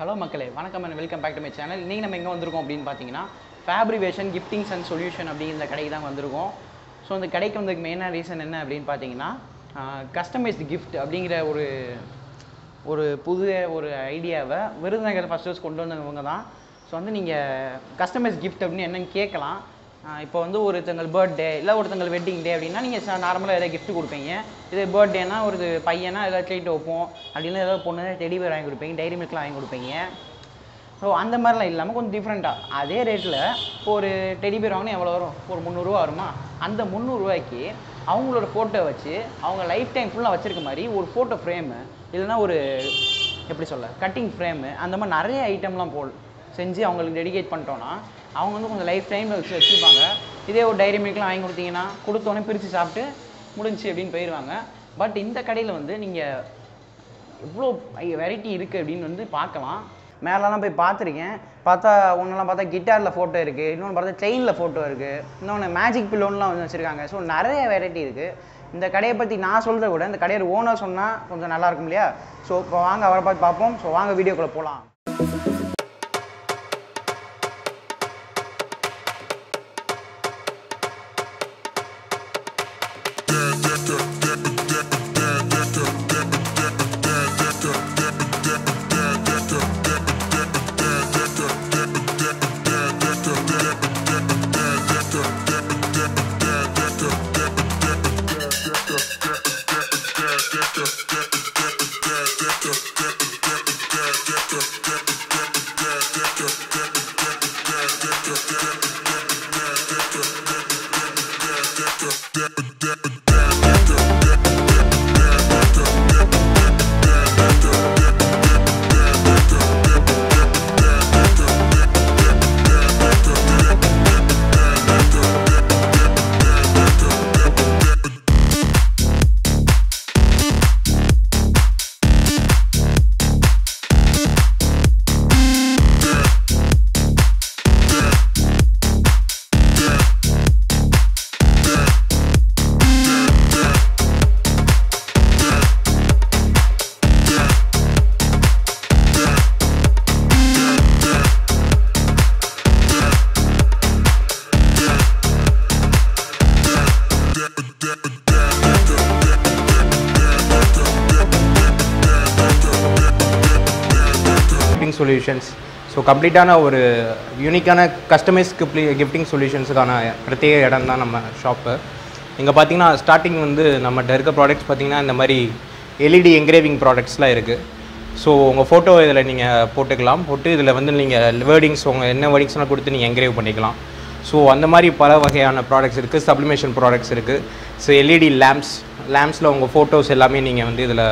Hello மக்களே வணக்கம் and welcome back to my channel இன்றைக்கி நம்ம எங்கே வந்திருக்கோம் அப்படின்னு பார்த்தீங்கன்னா ஃபேப்ரிவேஷன் கிஃப்டிங்ஸ் அண்ட் சொல்யூஷன் அப்படிங்கிற கடைக்கு தான் வந்திருக்கோம் ஸோ அந்த கடைக்கு வந்ததுக்கு மெயினான ரீசன் என்ன அப்படின்னு பார்த்தீங்கன்னா கஸ்டமைஸ்டு கிஃப்ட் அப்படிங்கிற ஒரு ஒரு புது ஒரு ஐடியாவை விருதுநகர் ஃபஸ்ட் ஹவுஸ் கொண்டு வந்தவங்க தான் ஸோ வந்து நீங்கள் கஸ்டமைஸ் கிஃப்ட் அப்படின்னு என்னன்னு கேட்கலாம் இப்போ வந்து ஒருத்தங்கள் பர்த்டே இல்லை ஒருத்தங்கள் வெட்டிங் டே அப்படின்னா நீங்கள் நார்மலாக ஏதாவது gift கொடுப்பீங்க இது பர்த்டேனா ஒரு பையனா ஏதாவது ட்ரீட் வைப்போம் அப்படின்னு ஏதாவது பொண்ணு டெடி பேர் வாங்கி கொடுப்பீங்க டைரி மில்க்லாம் வாங்கி கொடுப்பீங்க ஸோ அந்த மாதிரிலாம் இல்லாமல் கொஞ்சம் டிஃப்ரெண்ட்டாக அதே ரேட்டில் இப்போ ஒரு டெடி பேர் வாங்கினா எவ்வளோ வரும் ஒரு முந்நூறுரூவா வருமா அந்த முந்நூறுரூவாய்க்கு அவங்களோட ஃபோட்டோ வச்சு அவங்க லைஃப் டைம் ஃபுல்லாக வச்சுருக்க மாதிரி ஒரு ஃபோட்டோ ஃப்ரேமு இல்லைன்னா ஒரு எப்படி சொல்ல கட்டிங் ஃப்ரேமு அந்த மாதிரி நிறைய ஐட்டம்லாம் போல் செஞ்சு அவங்களுக்கு டெடிகேட் பண்ணிட்டோன்னா அவங்க வந்து கொஞ்சம் லைஃப் டைமில் வச்சு வச்சுருப்பாங்க இதே ஒரு டைரி மில்க்லாம் வாங்கி கொடுத்தீங்கன்னா கொடுத்தோன்னே பிரித்து சாப்பிட்டு முடிஞ்சு அப்படின்னு போயிடுவாங்க பட் இந்த கடையில் வந்து நீங்கள் எவ்வளோ வெரைட்டி இருக்குது அப்படின்னு வந்து பார்க்கலாம் மேலெலாம் போய் பார்த்துருக்கேன் பார்த்தா ஒன்றெல்லாம் பார்த்தா கிட்டாரில் ஃபோட்டோ இருக்குது இன்னொன்று பார்த்தா செயினில் ஃபோட்டோ இருக்குது இன்னொன்று மேஜிக் பில்லோன்லாம் வந்து வச்சுருக்காங்க ஸோ நிறைய வெரைட்டி இருக்குது இந்த கடையை பற்றி நான் சொல்கிறத விட இந்த கடையோட ஓனர் சொன்னால் கொஞ்சம் நல்லா இருக்கும் இல்லையா ஸோ இப்போ வாங்க அவரை பார்த்து பார்ப்போம் ஸோ வாங்க வீடியோக்குள்ளே போகலாம் கிஃப்டிங் சொல்யூஷன்ஸ் ஸோ கம்ப்ளீட்டான ஒரு யூனிக்கான கஸ்டமைஸ் கிஃப்டிங் சொல்யூஷன்ஸுக்கான பிரத்யேக இடம் தான் நம்ம ஷாப்பு இங்கே பார்த்தீங்கன்னா ஸ்டார்டிங் வந்து நம்மகிட்ட இருக்க ப்ராடக்ட்ஸ் பார்த்தீங்கன்னா இந்த மாதிரி எல்இடி என்கிரேவிங் ப்ராடக்ட்ஸ்லாம் இருக்குது ஸோ உங்கள் ஃபோட்டோ இதில் நீங்கள் போட்டுக்கலாம் போட்டு இதில் வந்து நீங்கள் வேர்டிங்ஸ் உங்கள் என்ன வேர்டிங்ஸ்லாம் கொடுத்து நீங்கள் என்கிரேவ் பண்ணிக்கலாம் ஸோ அந்த மாதிரி பல வகையான ப்ராடக்ட்ஸ் இருக்குது சப்ளிமேஷன் ப்ராடக்ட்ஸ் இருக்குது ஸோ எல்இடி லேம்ப்ஸ் லேம்ப்ஸில் உங்கள் ஃபோட்டோஸ் எல்லாமே நீங்கள் வந்து இதில்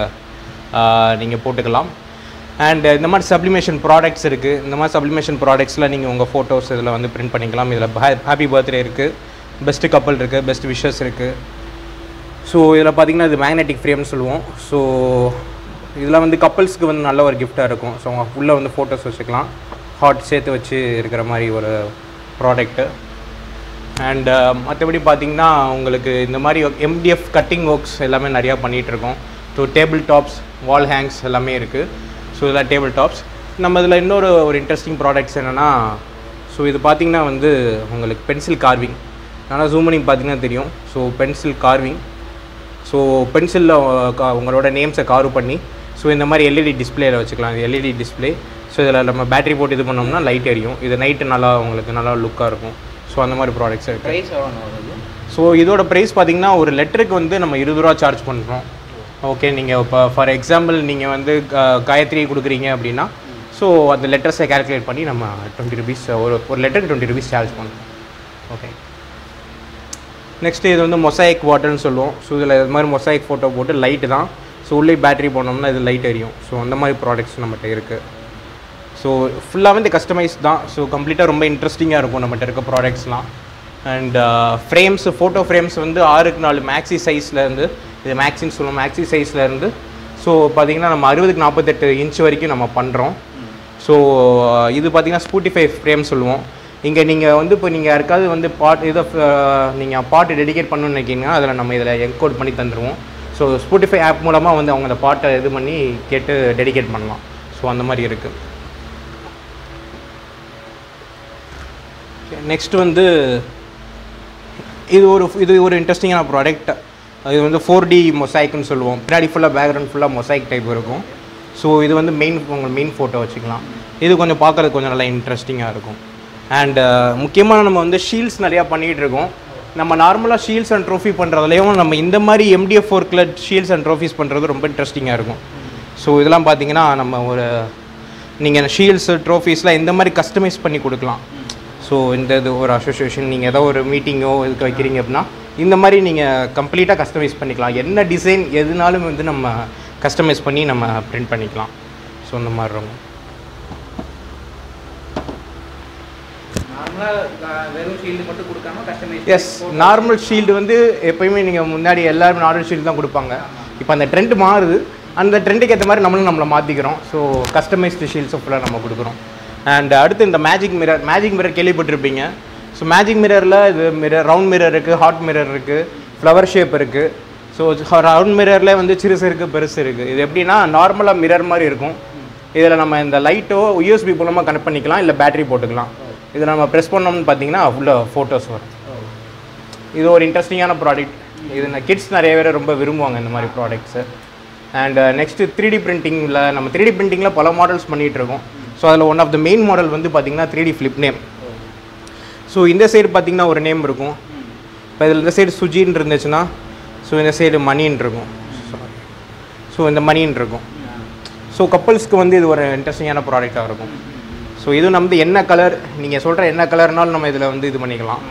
நீங்கள் போட்டுக்கலாம் அண்ட் இந்த மாதிரி சப்ளிமேஷன் ப்ராடக்ட்ஸ் இருக்குது இந்த மாதிரி சப்ளிமேஷன் ப்ராடக்ட்ஸில் நீங்கள் உங்கள் ஃபோட்டோஸ் இதில் வந்து பிரிண்ட் பண்ணிக்கலாம் இதில் ஹாப்பி பர்த்டே இருக்குது பெஸ்ட்டு கப்பல் இருக்குது பெஸ்ட் விஷஸ் இருக்குது ஸோ இதில் பார்த்தீங்கன்னா இது மேக்னெட்டிக் ஃப்ரேம்னு சொல்லுவோம் ஸோ இதில் வந்து கப்பல்ஸ்க்கு வந்து நல்ல ஒரு கிஃப்டாக இருக்கும் ஸோ அவங்க உள்ளே வந்து ஃபோட்டோஸ் வச்சுக்கலாம் ஹாட் சேர்த்து வச்சு இருக்கிற மாதிரி ஒரு ப்ராடக்ட்டு அண்ட் மற்றபடி பார்த்தீங்கன்னா உங்களுக்கு இந்த மாதிரி எம்டிஎஃப் கட்டிங் ஒர்க்ஸ் எல்லாமே நிறையா பண்ணிகிட்ருக்கோம் so table tops wall hangs எல்லாமே இருக்குது ஸோ இதெல்லாம் டேபிள் டாப்ஸ் நம்ம இதில் இன்னொரு ஒரு இன்ட்ரெஸ்டிங் ப்ராடக்ட்ஸ் என்னென்னா ஸோ இது பார்த்திங்கன்னா வந்து உங்களுக்கு பென்சில் கார்விங் நல்லா ஜூம் பண்ணி பார்த்தீங்கன்னா தெரியும் ஸோ பென்சில் கார்விங் ஸோ பென்சிலில் உங்களோட நேம்ஸை கார்வ் பண்ணி ஸோ இந்த மாதிரி எல்இடி டிஸ்பிளேயில் வச்சுக்கலாம் இது எல்இடி டிஸ்பிளே ஸோ இதில் நம்ம பேட்டரி போட்டு இது பண்ணோம்னா லைட் எரியும் இது நைட்டு நல்லா உங்களுக்கு நல்லா லுக்காக இருக்கும் ஸோ அந்த மாதிரி ப்ராடக்ட்ஸ் இருக்குது ப்ரைஸ் எவ்வளோ வருது ஸோ இதோட ப்ரைஸ் பார்த்தீங்கன்னா ஒரு லெட்டருக்கு வந்து நம்ம இருபது ரூபா சார்ஜ் பண்ணுறோம் ஓகே நீங்கள் இப்போ ஃபார் எக்ஸாம்பிள் நீங்கள் வந்து க- காயத்ரி கொடுக்குறீங்க அப்படின்னா ஸோ அந்த லெட்டர்ஸை கேல்குலேட் பண்ணி நம்ம டுவெண்ட்டி ருபீஸ் ஒரு ஒரு லெட்டருக்கு டுவெண்ட்டி ருபீஸ் சார்ஜ் பண்ணுறோம் ஓகே நெக்ஸ்ட்டு இது வந்து மொசைக் வாட்டர்னு சொல்லுவோம் ஸோ இதில் இது மாதிரி மொசைக் ஃபோட்டோ போட்டு லைட்டு தான் ஸோ உள்ளே பேட்டரி போனோம்னா இது லைட் எரியும் ஸோ அந்த மாதிரி ப்ராடக்ட்ஸ் நம்மகிட்ட இருக்குது ஸோ ஃபுல்லாகவே இந்த கஸ்டமைஸ் தான் ஸோ கம்ப்ளீட்டாக ரொம்ப இன்ட்ரெஸ்டிங்காக இருக்கும் நம்மகிட்ட இருக்க ப்ராடக்ட்ஸ்லாம் அண்ட் ஃப்ரேம்ஸ் ஃபோட்டோ ஃப்ரேம்ஸ் வந்து ஆறுக்கு நாலு மேக்ஸி சைஸ்லேருந்து இது மேக்ஸின்னு சொல்லுவோம் மேக்ஸி சைஸ்லேருந்து ஸோ பார்த்தீங்கன்னா நம்ம அறுபதுக்கு நாற்பத்தெட்டு இன்ச் வரைக்கும் நம்ம பண்ணுறோம் ஸோ இது பார்த்தீங்கன்னா ஸ்பூட்டிஃபை ஃப்ரேம் சொல்லுவோம் இங்கே நீங்கள் வந்து இப்போ நீங்கள் யாருக்காவது வந்து பாட் இதை நீங்கள் பாட்டு டெடிகேட் பண்ணணும்னு நினைக்கிங்கன்னா அதில் நம்ம இதில் என்கோட் பண்ணி தந்துடுவோம் ஸோ ஸ்பூட்டிஃபை ஆப் மூலமாக வந்து அவங்க அந்த பாட்டை இது பண்ணி கேட்டு டெடிகேட் பண்ணலாம் ஸோ அந்த மாதிரி இருக்குது நெக்ஸ்ட் வந்து இது ஒரு இது ஒரு இன்ட்ரெஸ்டிங்கான ப்ராடக்ட் இது வந்து ஃபோர் டி மொசைக்னு சொல்லுவோம் பின்னாடி ஃபுல்லாக பேக்ரவுண்ட் ஃபுல்லாக மொசைக் டைப் இருக்கும் ஸோ இது வந்து மெயின் உங்கள் மெயின் ஃபோட்டோ வச்சுக்கலாம் இது கொஞ்சம் பார்க்கறதுக்கு கொஞ்சம் நல்லா இன்ட்ரெஸ்டிங்காக இருக்கும் அண்ட் முக்கியமாக நம்ம வந்து ஷீல்ட்ஸ் நிறையா பண்ணிகிட்டு இருக்கோம் நம்ம நார்மலாக ஷீல்ட்ஸ் அண்ட் ட்ரோஃபி பண்ணுறதுலையும் நம்ம இந்த மாதிரி எம்டிஎஃப் ஒர்க்கில் ஷீல்ட்ஸ் அண்ட் ட்ரோஃபீஸ் பண்ணுறது ரொம்ப இன்ட்ரெஸ்டிங்காக இருக்கும் ஸோ இதெல்லாம் பார்த்தீங்கன்னா நம்ம ஒரு நீங்கள் ஷீல்ட்ஸு ட்ரோஃபீஸ்லாம் இந்த மாதிரி கஸ்டமைஸ் பண்ணி கொடுக்கலாம் ஸோ இந்த இது ஒரு அசோசியேஷன் நீங்கள் ஏதோ ஒரு மீட்டிங்கோ இதுக்கு வைக்கிறீங்க அப்படின்னா இந்த மாதிரி நீங்கள் கம்ப்ளீட்டாக கஸ்டமைஸ் பண்ணிக்கலாம் என்ன டிசைன் எதுனாலும் வந்து நம்ம கஸ்டமைஸ் பண்ணி நம்ம பிரிண்ட் பண்ணிக்கலாம் ஸோ இந்த மாதிரி இருக்கும் நார்மலாக வெறும் ஷீல்டு மட்டும் கொடுக்காம கஸ்டமைஸ் எஸ் நார்மல் ஷீல்டு வந்து எப்பயுமே நீங்கள் முன்னாடி எல்லாருமே நார்மல் ஷீல்டு தான் கொடுப்பாங்க இப்போ அந்த ட்ரெண்ட் மாறுது அந்த ட்ரெண்டுக்கு ஏற்ற மாதிரி நம்மளும் நம்மளை மாற்றிக்கிறோம் ஸோ கஸ்டமைஸ்டு ஷீல்ட்ஸும் ஃபுல்லாக நம்ம கொடுக்குறோம் அண்ட் அடுத்து இந்த மேஜிக் மிரர் மேஜிக் மிரர் கேள்விப்பட்டிருப்பீங்க ஸோ மேஜிக் மிரரில் இது மிரர் ரவுண்ட் மிரர் இருக்குது ஹாட் மிரர் இருக்குது ஃப்ளவர் ஷேப் இருக்குது ஸோ ரவுண்ட் மிரரில் வந்து சிறுசு இருக்குது பெருசு இருக்குது இது எப்படின்னா நார்மலாக மிரர் மாதிரி இருக்கும் இதில் நம்ம இந்த லைட்டோ யூஎஸ்பி மூலமாக கனெக்ட் பண்ணிக்கலாம் இல்லை பேட்டரி போட்டுக்கலாம் இதில் நம்ம ப்ரெஸ் பண்ணோம்னு பார்த்தீங்கன்னா அவ்வளோ ஃபோட்டோஸ் வரும் இது ஒரு இன்ட்ரெஸ்டிங்கான ப்ராடக்ட் இது கிட்ஸ் நிறைய பேர் ரொம்ப விரும்புவாங்க இந்த மாதிரி products and next three D பிரிண்டிங்கில் நம்ம த்ரீ டி பிரிண்டிங்கில் பல மாடல்ஸ் பண்ணிகிட்டு இருக்கோம் ஸோ அதில் one of the main model வந்து பார்த்திங்கன்னா three D flip name so இந்த சைடு பார்த்திங்கன்னா ஒரு நேம் இருக்கும் இப்போ இதில் இந்த சைடு சுஜின்னு இருந்துச்சுன்னா ஸோ இந்த சைடு மணின்னு இருக்கும் ஸோ இந்த மணின்னு இருக்கும் ஸோ கப்பல்ஸ்க்கு வந்து இது ஒரு இன்ட்ரெஸ்டிங்கான ப்ராடக்டாக இருக்கும் ஸோ இது நம்ம என்ன கலர் நீங்கள் சொல்கிற என்ன கலர்னாலும் நம்ம இதில் வந்து இது பண்ணிக்கலாம்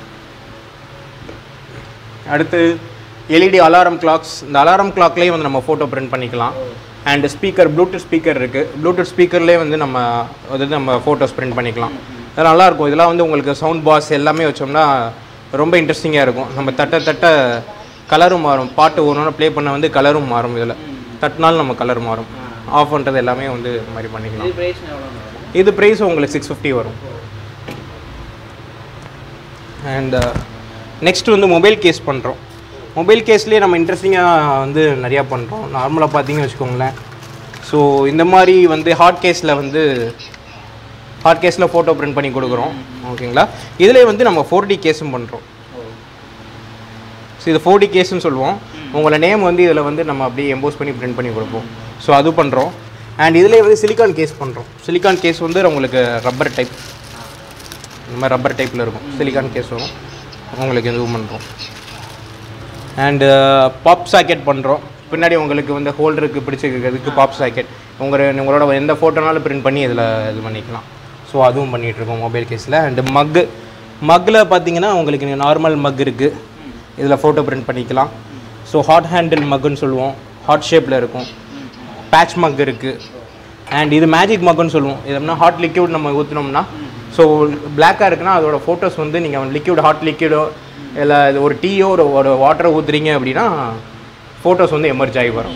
அடுத்து எல்இடி அலாரம் கிளாக்ஸ் இந்த அலாரம் கிளாக்லேயே வந்து நம்ம ஃபோட்டோ பிரிண்ட் பண்ணிக்கலாம் அண்ட் ஸ்பீக்கர் ப்ளூடூத் ஸ்பீக்கர் இருக்குது ப்ளூடூத் ஸ்பீக்கர்லேயே வந்து நம்ம அதாவது நம்ம ஃபோட்டோஸ் பிரிண்ட் பண்ணிக்கலாம் அது நல்லாயிருக்கும் இதெல்லாம் வந்து உங்களுக்கு சவுண்ட் பாஸ் எல்லாமே வச்சோம்னா ரொம்ப இன்ட்ரெஸ்டிங்காக இருக்கும் நம்ம தட்ட தட்ட கலரும் மாறும் பாட்டு ஒன்று ப்ளே பண்ண வந்து கலரும் மாறும் இதில் தட்டினாலும் நம்ம கலர் மாறும் ஆஃப் பண்ணுறது எல்லாமே வந்து இது மாதிரி பண்ணிக்கலாம் இது பிரைஸ் எவ்வளோ வரும் இது ப்ரைஸ் உங்களுக்கு சிக்ஸ் ஃபிஃப்டி வரும் அண்ட் நெக்ஸ்ட் வந்து மொபைல் கேஸ் பண்ணுறோம் மொபைல் கேஸ்லேயே நம்ம இன்ட்ரெஸ்டிங்காக வந்து நிறையா பண்ணுறோம் நார்மலாக பார்த்தீங்கன்னு வச்சுக்கோங்களேன் ஸோ இந்த மாதிரி வந்து ஹாட் கேஸில் வந்து ஹாட் கேஸில் ஃபோட்டோ பிரிண்ட் பண்ணி கொடுக்குறோம் ஓகேங்களா இதிலே வந்து நம்ம ஃபோர் டி கேஸும் பண்ணுறோம் ஸோ இது ஃபோர் டி கேஸ்னு சொல்லுவோம் உங்களோட நேம் வந்து இதில் வந்து நம்ம அப்படியே எம்போஸ் பண்ணி பிரிண்ட் பண்ணி கொடுப்போம் ஸோ அது பண்ணுறோம் அண்ட் இதிலே வந்து சிலிக்கான் கேஸ் பண்ணுறோம் சிலிக்கான் கேஸ் வந்து உங்களுக்கு ரப்பர் டைப் இந்த மாதிரி ரப்பர் டைப்பில் இருக்கும் சிலிக்கான் கேஸ் வரும் உங்களுக்கு இதுவும் பண்ணுறோம் அண்டு பாப் சாக்கெட் பண்ணுறோம் பின்னாடி உங்களுக்கு வந்து ஹோல்டருக்கு பிடிச்சிருக்கிறதுக்கு பாப் சாக்கெட் உங்கள் உங்களோட எந்த ஃபோட்டோனாலும் பிரிண்ட் பண்ணி இதில் இது பண்ணிக்கலாம் ஸோ அதுவும் பண்ணிகிட்ருக்கோம் மொபைல் கேஸில் அண்டு மக்கு மக்கில் பார்த்தீங்கன்னா உங்களுக்கு நார்மல் மக் இருக்குது இதில் ஃபோட்டோ பிரிண்ட் பண்ணிக்கலாம் ஸோ ஹாட் ஹேண்டில் மக்குன்னு சொல்லுவோம் ஹாட் ஷேப்பில் இருக்கும் பேட்ச் மக் இருக்குது அண்ட் இது மேஜிக் மக்குன்னு சொல்லுவோம் இது எப்படின்னா ஹாட் லிக்யூட் நம்ம ஊற்றினோம்னா ஸோ பிளாக்காக இருக்குன்னா அதோட ஃபோட்டோஸ் வந்து நீங்கள் லிக்யூட் ஹாட் லிக்யூடோ இல்லை இது ஒரு டீயோ ஒரு ஒரு வாட்டரை ஊற்றுறீங்க அப்படின்னா ஃபோட்டோஸ் வந்து எமர்ஜ் ஆகி வரும்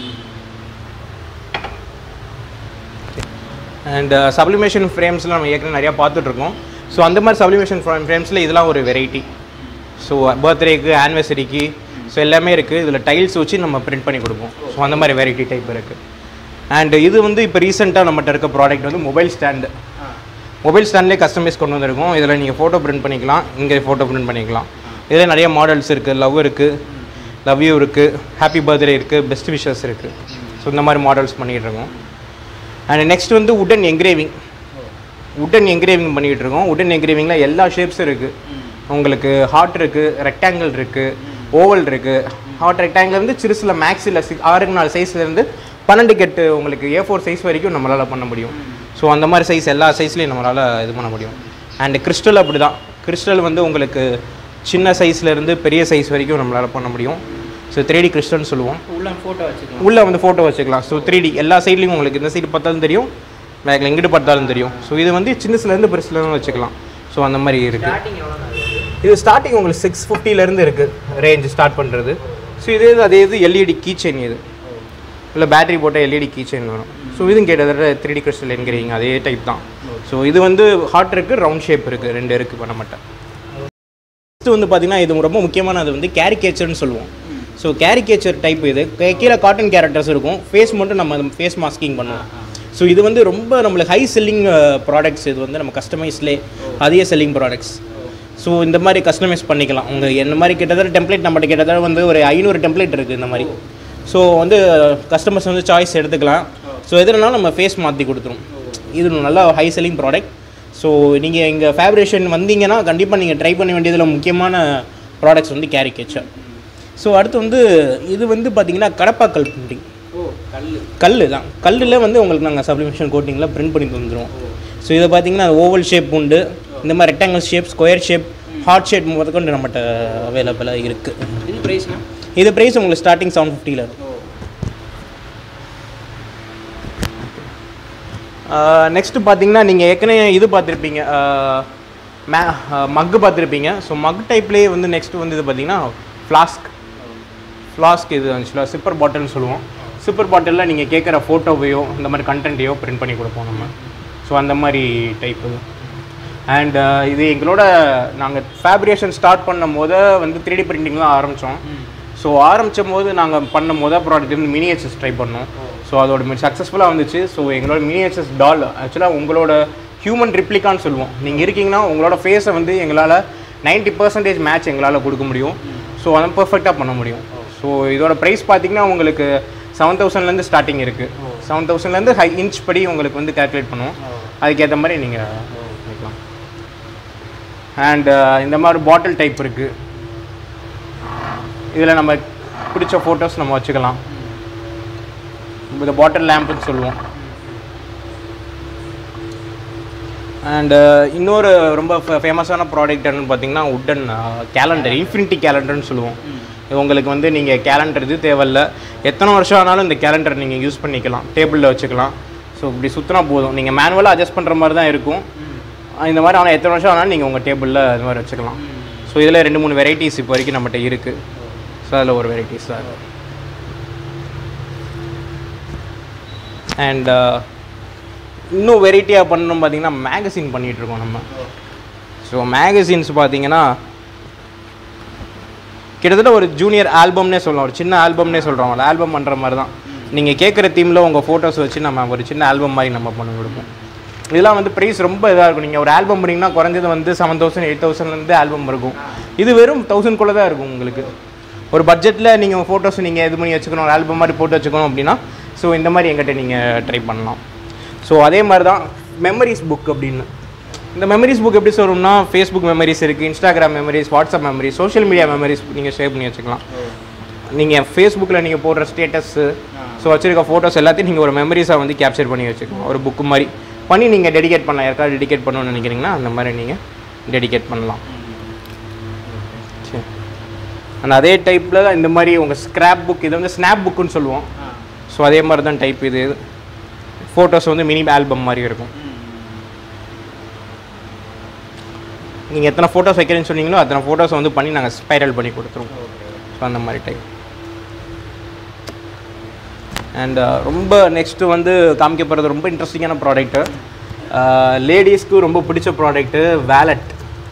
அண்ட் சப்ளிமேஷன் ஃப்ரேம்ஸில் நம்ம ஏற்கனவே நிறையா பார்த்துட்ருக்கோம் ஸோ அந்த மாதிரி சப்ளிமேஷன் ஃப்ரேம்ஸில் இதெல்லாம் ஒரு வெரைட்டி ஸோ பர்த்டேக்கு ஆனிவர்சரிக்கு ஸோ எல்லாமே இருக்குது இதில் டைல்ஸ் வச்சு நம்ம பிரிண்ட் பண்ணி கொடுப்போம் ஸோ அந்த மாதிரி வெரைட்டி டைப் இருக்குது அண்ட் இது வந்து இப்போ ரீசெண்டாக நம்மகிட்ட இருக்க ப்ராடக்ட் வந்து மொபைல் ஸ்டாண்டு மொபைல் ஸ்டாண்ட்லேயே கஸ்டமைஸ் கொண்டு வந்திருக்கோம் இதில் நீங்கள் ஃபோட்டோ பிரிண்ட் பண்ணிக்கலாம் இங்கே ஃபோட்டோ பிரிண்ட் பண்ணிக்கலாம் இதில் நிறைய மாடல்ஸ் இருக்குது லவ் இருக்குது லவ் யூ இருக்குது ஹாப்பி பர்த்டே இருக்குது பெஸ்ட் விஷஸ் இருக்குது ஸோ இந்த மாதிரி மாடல்ஸ் பண்ணிகிட்டு இருக்கோம் அண்ட் நெக்ஸ்ட் வந்து உடன் என்கிரேவிங் உடன் என்கிரேவிங் பண்ணிகிட்டு இருக்கோம் உடன் என்கிரேவிங்கில் எல்லா ஷேப்ஸும் இருக்குது உங்களுக்கு ஹார்ட் இருக்குது ரெக்டாங்கிள் இருக்குது ஓவல் இருக்குது ஹார்ட் ரெக்டாங்கிள் வந்து சிறுசில் மேக்ஸில் சிக்ஸ் ஆறுக்கு நாலு சைஸ்லேருந்து பன்னெண்டு கெட்டு உங்களுக்கு ஏ ஃபோர் சைஸ் வரைக்கும் நம்மளால் பண்ண முடியும் ஸோ அந்த மாதிரி சைஸ் எல்லா சைஸ்லேயும் நம்மளால் இது பண்ண முடியும் அண்ட் கிறிஸ்டல் அப்படி தான் கிறிஸ்டல் வந்து உங்களுக்கு சின்ன சைஸ்லேருந்து பெரிய சைஸ் வரைக்கும் நம்மளால் பண்ண முடியும் ஸோ த்ரீ டி கிறிஸ்டல்னு சொல்லுவோம் உள்ள ஃபோட்டோ வச்சுக்கலாம் உள்ளே வந்து ஃபோட்டோ வச்சுக்கலாம் ஸோ த்ரீ டி எல்லா சைட்லேயும் உங்களுக்கு இந்த சைடு பார்த்தாலும் தெரியும் பேக்கில் எங்கிட்டு பார்த்தாலும் தெரியும் ஸோ இது வந்து சின்னசுலேருந்து பெருசுலேருந்து வச்சுக்கலாம் ஸோ அந்த மாதிரி இருக்குது ஸ்டார்டிங் எவ்வளோ இது ஸ்டார்டிங் உங்களுக்கு சிக்ஸ் ஃபிஃப்டிலேருந்து இருக்குது ரேஞ்ச் ஸ்டார்ட் பண்ணுறது ஸோ இதே இது அதே இது எல்இடி கீ செயின் இது இல்லை பேட்டரி போட்ட எல்இடி கீ செயின் வரும் ஸோ இதுவும் கேட்டதில் த்ரீ டி கிறிஸ்டல் என்கிறீங்க அதே டைப் தான் ஸோ இது வந்து ஹார்ட் இருக்குது ரவுண்ட் ஷேப் இருக்குது ரெண்டு இருக்குது பண்ண மாட்டேன் நெக்ஸ்ட் வந்து பார்த்தீங்கன்னா இது ரொம்ப முக்கியமானது வந்து கேரிகேச்சர்னு சொல்லுவோம் ஸோ கேரிகேச்சர் டைப் இது கே- கீழே காட்டன் கேரக்டர்ஸ் இருக்கும் ஃபேஸ் மட்டும் நம்ம ஃபேஸ் மாஸ்கிங் பண்ணுவோம் ஸோ இது வந்து ரொம்ப நம்மளுக்கு ஹை செல்லிங் ப்ராடக்ட்ஸ் இது வந்து நம்ம கஸ்டமைஸ்லே அதிக செல்லிங் ப்ராடக்ட்ஸ் ஸோ இந்த மாதிரி கஸ்டமைஸ் பண்ணிக்கலாம் உங்கள் என்ன மாதிரி கிட்டத்தட்ட டெம்ப்ளேட் நம்மகிட்ட கிட்டத்தட்ட வந்து ஒரு ஐநூறு டெம்ப்ளேட் இருக்குது இந்த மாதிரி ஸோ வந்து கஸ்டமர்ஸ் வந்து சாய்ஸ் எடுத்துக்கலாம் ஸோ எதுனாலும் நம்ம ஃபேஸ் மாற்றி கொடுத்துரும் இது நல்லா ஹை செல்லிங் ப்ராடக்ட் ஸோ நீங்கள் இங்கே ஃபேப்ரேஷன் வந்தீங்கன்னா கண்டிப்பாக நீங்கள் ட்ரை பண்ண வேண்டியதில் முக்கியமான ப்ராடக்ட்ஸ் வந்து கேரி கேச்சர் ஸோ அடுத்து வந்து இது வந்து பார்த்தீங்கன்னா கடப்பாக்கல் பிரிண்டிங் ஓ கல் கல் தான் கல்லில் வந்து உங்களுக்கு நாங்கள் சப்ளிமேஷன் கோட்டிங்கில் பிரிண்ட் பண்ணி தந்துடுவோம் ஸோ இதை பார்த்தீங்கன்னா ஓவல் ஷேப் உண்டு இந்த மாதிரி rectangle shape square shape heart shape முதற்கொண்டு நம்மகிட்ட அவைலபிளாக இருக்குது இது ப்ரைஸ்னா இது ப்ரைஸ் உங்களுக்கு ஸ்டார்டிங் செவன் ஃபிஃப்டியில் இருக்கும் ஓ நெக்ஸ்ட்டு பார்த்தீங்கன்னா நீங்கள் ஏற்கனவே இது பார்த்துருப்பீங்க மே மக்கு பார்த்துருப்பீங்க ஸோ மக் டைப்லேயே வந்து நெக்ஸ்ட்டு வந்து இது பார்த்தீங்கன்னா ஃப்ளாஸ்க் ஃப்ளாஸ்க் இது ஆக்சுவலாக சிப்பர் பாட்டில்னு சொல்லுவோம் சிப்பர் பாட்டிலில் நீங்கள் கேட்குற ஃபோட்டோவையோ இந்த மாதிரி கண்டென்ட்டையோ பிரிண்ட் பண்ணி கொடுப்போம் நம்ம ஸோ அந்த மாதிரி டைப் இது அண்ட் இது எங்களோட நாங்கள் ஃபேப்ரிகேஷன் ஸ்டார்ட் பண்ணும் போது வந்து த்ரீ டி பிரிண்டிங் தான் ஆரம்பித்தோம் ஸோ ஆரம்பிச்சும் போது நாங்கள் பண்ண மொதல் ப்ராடக்ட் வந்து மினியேச்சர்ஸ் ட்ரை பண்ணோம் ஸோ அதோட சக்ஸஸ்ஃபுல்லாக வந்துச்சு ஸோ எங்களோட மினியேச்சர்ஸ் டால் ஆக்சுவலாக உங்களோட ஹியூமன் ரிப்ளிகான்னு சொல்லுவோம் நீங்கள் இருக்கீங்கன்னா உங்களோட ஃபேஸை வந்து எங்களால் 90% பர்சன்டேஜ் மேட்ச் எங்களால் கொடுக்க முடியும் ஸோ அதை பர்ஃபெக்டாக பண்ண முடியும் ஸோ இதோட ப்ரைஸ் பார்த்தீங்கன்னா உங்களுக்கு செவன் தௌசண்ட்லேருந்து ஸ்டார்டிங் இருக்குது செவன் தௌசண்ட்லேருந்து ஹை இன்ச் படி உங்களுக்கு வந்து கால்குலேட் பண்ணுவோம் அதுக்கேற்ற மாதிரி நீங்கள் பண்ணிக்கலாம் அண்ட் இந்த மாதிரி பாட்டில் டைப் இருக்குது இதில் நம்ம பிடிச்ச ஃபோட்டோஸ் நம்ம வச்சுக்கலாம் இந்த பாட்டில் லேம்புன்னு சொல்லுவோம் அண்டு இன்னொரு ரொம்ப ஃபேமஸான ப்ராடக்ட் என்னன்னு பார்த்தீங்கன்னா உட்டன் கேலண்டர் இன்ஃபினிட்டி கேலண்டர்னு சொல்லுவோம் இது உங்களுக்கு வந்து நீங்கள் கேலண்டர் இது தேவையில்ல எத்தனை வருஷம் ஆனாலும் இந்த கேலண்டர் நீங்கள் யூஸ் பண்ணிக்கலாம் டேபிளில் வச்சுக்கலாம் ஸோ இப்படி சுற்றினா போதும் நீங்கள் மேனுவலாக அட்ஜஸ்ட் பண்ணுற மாதிரி தான் இருக்கும் இந்த மாதிரி ஆனால் எத்தனை வருஷம் ஆனாலும் நீங்கள் உங்கள் டேபிளில் இது மாதிரி வச்சுக்கலாம் ஸோ இதில் ரெண்டு மூணு வெரைட்டிஸ் இப்போ வரைக்கும் நம்மகிட்ட இருக்குது ஸோ அதில் ஒரு வெரைட்டிஸ் தான் அண்ட் இன்னும் வெரைட்டியாக பண்ணணும் பார்த்தீங்கன்னா மேகசின் பண்ணிகிட்ருக்கோம் நம்ம ஸோ மேகசின்ஸ் பார்த்தீங்கன்னா கிட்டத்தட்ட ஒரு ஜூனியர் ஆல்பம்னே சொல்லலாம் ஒரு சின்ன ஆல்பம்னே சொல்கிறோம் அந்த ஆல்பம் பண்ணுற மாதிரி தான் நீங்கள் கேட்குற தீமில் உங்கள் ஃபோட்டோஸ் வச்சு நம்ம ஒரு சின்ன ஆல்பம் மாதிரி நம்ம பண்ணி கொடுப்போம் இதெல்லாம் வந்து ப்ரைஸ் ரொம்ப இதாக இருக்கும் நீங்கள் ஒரு ஆல்பம் பண்ணிங்கன்னா குறைஞ்சது வந்து செவன் தௌசண்ட் எயிட் தௌசண்ட்லேருந்து ஆல்பம் இருக்கும் இது வெறும் தௌசண்ட்குள்ளே தான் இருக்கும் உங்களுக்கு ஒரு பட்ஜெட்டில் நீங்கள் ஃபோட்டோஸ் நீங்கள் இது பண்ணி வச்சுக்கணும் ஒரு ஆல்பம் மாதிரி போட்டு வச்சுக்கணும் அப்படின்னா ஸோ இந்த மாதிரி எங்கிட்ட நீங்கள் ட்ரை பண்ணலாம் ஸோ அதே மாதிரி தான் மெமரிஸ் புக் அப்படின்னு இந்த மெமரிஸ் புக் எப்படி சொல்லணும்னா ஃபேஸ்புக் மெமரிஸ் இருக்குது Instagram memories WhatsApp memories social media memories நீங்கள் சேவ் பண்ணி வச்சுக்கலாம் நீங்கள் ஃபேஸ்புக்கில் நீங்கள் போடுற ஸ்டேட்டஸ்ஸு ஸோ வச்சுருக்க ஃபோட்டோஸ் எல்லாத்தையும் நீங்கள் ஒரு மெமரிஸாக வந்து கேப்சர் பண்ணி வச்சுக்கலாம் ஒரு புக்கு மாதிரி பண்ணி நீங்கள் டெடிகேட் பண்ணலாம் யாருக்காவது டெடிகேட் பண்ணணும்னு நினைக்கிறீங்கன்னா அந்த மாதிரி நீங்கள் டெடிகேட் பண்ணலாம் சரி அந்த அதே டைப்பில் இந்த மாதிரி உங்கள் ஸ்க்ராப் புக் இது வந்து ஸ்னாப் புக்குன்னு சொல்லுவோம் ஸோ அதே மாதிரி தான் டைப் இது ஃபோட்டோஸ் வந்து மினி ஆல்பம் மாதிரி இருக்கும் நீங்கள் எத்தனை ஃபோட்டோஸ் வைக்கிறேன்னு சொன்னீங்களோ அத்தனை ஃபோட்டோஸ் வந்து பண்ணி நாங்கள் ஸ்பைரல் பண்ணி கொடுத்துருவோம் ஸோ அந்த மாதிரி டைப் அண்ட் ரொம்ப நெக்ஸ்ட்டு வந்து காமிக்க போகிறது ரொம்ப இன்ட்ரெஸ்டிங்கான ப்ராடக்ட்டு லேடிஸ்க்கு ரொம்ப பிடிச்ச ப்ராடக்ட்டு வேலட்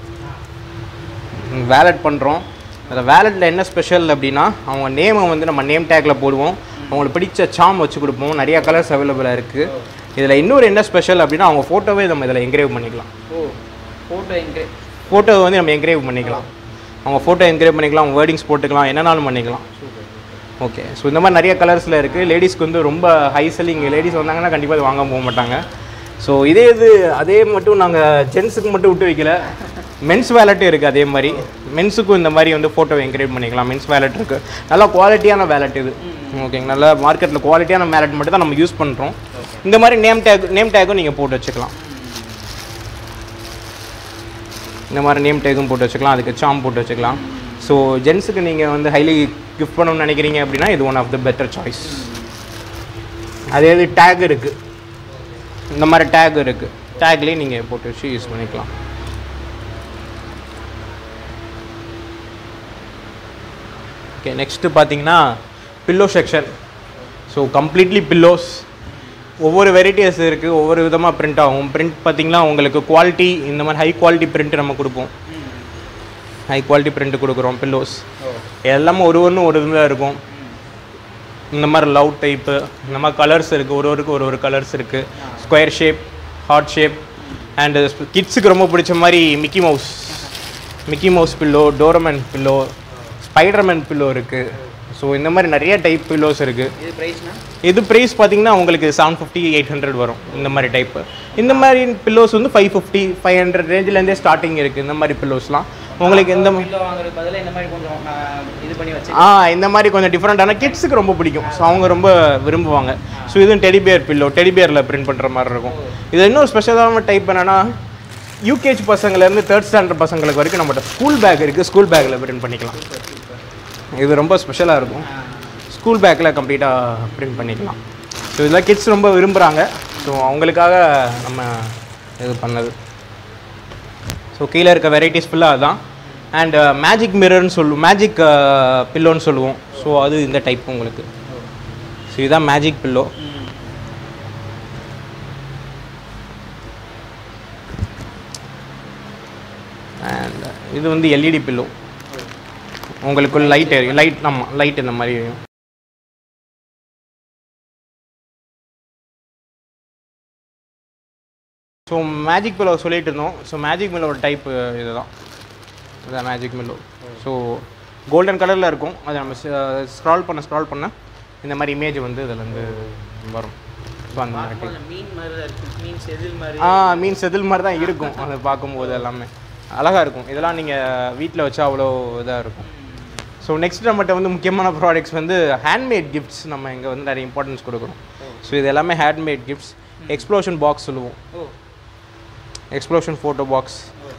வேலட் பண்ணுறோம் அந்த வேலட்டில் என்ன ஸ்பெஷல் அப்படின்னா அவங்க நேமை வந்து நம்ம நேம் டேக்கில் போடுவோம் அவங்களுக்கு பிடிச்ச சாம் வச்சு கொடுப்போம் நிறையா கலர்ஸ் அவைலபிளாக இருக்குது இதில் இன்னொரு என்ன ஸ்பெஷல் அப்படின்னா அவங்க ஃபோட்டோவே நம்ம இதில் என்கிரேவ் பண்ணிக்கலாம் ஓ ஃபோட்டோ எங்கே ஃபோட்டோ வந்து நம்ம என்கிரேவ் பண்ணிக்கலாம் அவங்க ஃபோட்டோ என்கிரேவ் பண்ணிக்கலாம் வேர்டிங்ஸ் போட்டுக்கலாம் என்னனாலும் பண்ணிக்கலாம் ஓகே ஸோ இந்த மாதிரி நிறைய கலர்ஸில் இருக்குது லேடிஸ்க்கு வந்து ரொம்ப ஹை செல்லிங் லேடிஸ் வந்தாங்கன்னா கண்டிப்பாக அது வாங்க போக மாட்டாங்க ஸோ இதே இது அதே மட்டும் நாங்கள் ஜென்ஸுக்கு மட்டும் விட்டு வைக்கல மென்ஸ் வேலட்டும் இருக்குது அதே மாதிரி மென்ஸுக்கும் இந்த மாதிரி வந்து ஃபோட்டோ என்கரேஜ் பண்ணிக்கலாம் மென்ஸ் வேலட் இருக்குது நல்லா குவாலிட்டியான வேலட் இது ஓகேங்க நல்லா மார்க்கெட்டில் குவாலிட்டியான வேலட் மட்டும் தான் நம்ம யூஸ் பண்ணுறோம் இந்த மாதிரி நேம் டேக் நேம் டேக்கும் நீங்கள் போட்டு வச்சுக்கலாம் இந்த மாதிரி நேம் டேக்கும் போட்டு வச்சுக்கலாம் அதுக்கு சாம் போட்டு வச்சுக்கலாம் ஸோ ஜென்ஸுக்கு நீங்கள் வந்து ஹைலி கிஃப்ட் பண்ணணும்னு நினைக்கிறீங்க அப்படின்னா இது one of the better choice அதே இது டேக் இருக்குது இந்த மாதிரி டேக் இருக்குது டேக்லேயும் நீங்கள் போட்டு வச்சு யூஸ் பண்ணிக்கலாம் ஓகே நெக்ஸ்ட்டு பார்த்தீங்கன்னா pillow section so completely pillows ஒவ்வொரு வெரைட்டிஸ் இருக்குது ஒவ்வொரு விதமாக பிரிண்ட் ஆகும் பிரிண்ட் பார்த்தீங்கன்னா உங்களுக்கு குவாலிட்டி இந்த மாதிரி ஹை குவாலிட்டி பிரிண்ட் நம்ம கொடுப்போம் ஹை குவாலிட்டி பிரிண்ட் கொடுக்குறோம் பில்லோஸ் எல்லாமே ஒரு ஒன்று ஒரு இதில் இருக்கும் இந்த மாதிரி லவ் டைப்பு இந்த மாதிரி கலர்ஸ் இருக்குது ஒரு ஒருக்கு ஒரு ஒரு கலர்ஸ் இருக்குது square shape heart shape and கிட்ஸுக்கு ரொம்ப பிடிச்ச மாதிரி Mickey Mouse Mickey Mouse pillow Doraemon pillow Spiderman pillow இருக்குது ஸோ இந்த மாதிரி நிறைய டைப் பில்லோஸ் இருக்குது இது ப்ரைஸ்னா இது ப்ரைஸ் பார்த்தீங்கன்னா உங்களுக்கு செவன் ஃபிஃப்டி எயிட் ஹண்ட்ரட் வரும் இந்த மாதிரி டைப்பு இந்த மாதிரி பில்லோஸ் வந்து ஃபைவ் ஃபிஃப்டி ஃபைவ் ஹண்ட்ரட் ரேஞ்சிலேருந்தே ஸ்டார்டிங் இருக்குது இந்த மாதிரி பில்லோஸ்லாம் உங்களுக்கு எந்த மா- பில்லோ வாங்குறதுக்கு பதிலாக இந்த மாதிரி கொஞ்சம் நான் இது பண்ணி வச்சு ஆ இந்த மாதிரி கொஞ்சம் டிஃப்ரெண்ட்டான கிட்ஸுக்கு ரொம்ப பிடிக்கும் ஸோ அவங்க ரொம்ப விரும்புவாங்க ஸோ இதுவும் டெடி பியர் பில்லோ டெடி பியரில் பிரிண்ட் பண்ணுற மாதிரி இருக்கும் இது இன்னொரு ஸ்பெஷலான டைப் என்னன்னா யூகேஜி பசங்கள்லேருந்து தேர்ட் ஸ்டாண்டர்ட் பசங்களுக்கு வரைக்கும் நம்மகிட்ட ஸ்கூல் பேக் இருக்குது ஸ்கூல் பேக்கில் பிரிண்ட் பண்ணிக்கலாம் இது ரொம்ப ஸ்பெஷலாக இருக்கும் ஸ்கூல் பேக்கில் கம்ப்ளீட்டாக பிரிண்ட் பண்ணிக்கலாம் ஸோ இதெல்லாம் கிட்ஸ் ரொம்ப விரும்புகிறாங்க ஸோ அவங்களுக்காக நம்ம இது பண்ணது ஸோ கீழே இருக்க வெரைட்டிஸ் ஃபுல்லாக அதுதான் அண்ட் மேஜிக் மிரர்னு சொல்லுவோம் மேஜிக் பில்லோன்னு சொல்லுவோம் ஸோ அது இந்த டைப் உங்களுக்கு ஸோ இதுதான் மேஜிக் பில்லோ அண்ட் இது வந்து எல்இடி பில்லோ உங்களுக்கு லைட் எரியும் லைட் ஆமாம் லைட் இந்த மாதிரி எரியும் ஸோ மேஜிக் மில்லோ சொல்லிட்டு இருந்தோம் ஸோ மேஜிக் மில்லோட டைப் இதுதான் இதுதான் மேஜிக் மில்லோ ஸோ கோல்டன் கலரில் இருக்கும் அதை நம்ம ஸ்க்ரால் பண்ண ஸ்க்ரால் பண்ண இந்த மாதிரி இமேஜ் வந்து இதில் வந்து வரும் ஸோ அந்த மாதிரி type. மீன் மாதிரி தான் இருக்கு மீன் செதில் மாதிரி ஆ மீன் செதில் மாதிரி தான் இருக்கும் அதை பார்க்கும்போது எல்லாமே அழகாக இருக்கும் இதெல்லாம் நீங்கள் வீட்டில் வச்சா அவ்வளோ இதாக இருக்கும் ஸோ நெக்ஸ்ட் நம்மகிட்ட வந்து முக்கியமான ப்ராடக்ட்ஸ் வந்து ஹேண்ட்மேட் கிஃப்ட்ஸ் நம்ம இங்கே வந்து நிறைய இம்பார்ட்டன்ஸ் கொடுக்குறோம் ஸோ இது எல்லாமே ஹேண்ட்மேட் கிஃப்ட்ஸ் எக்ஸ்ப்ளோஷன் பாக்ஸ் சொல்லுவோம் oh explosion photo box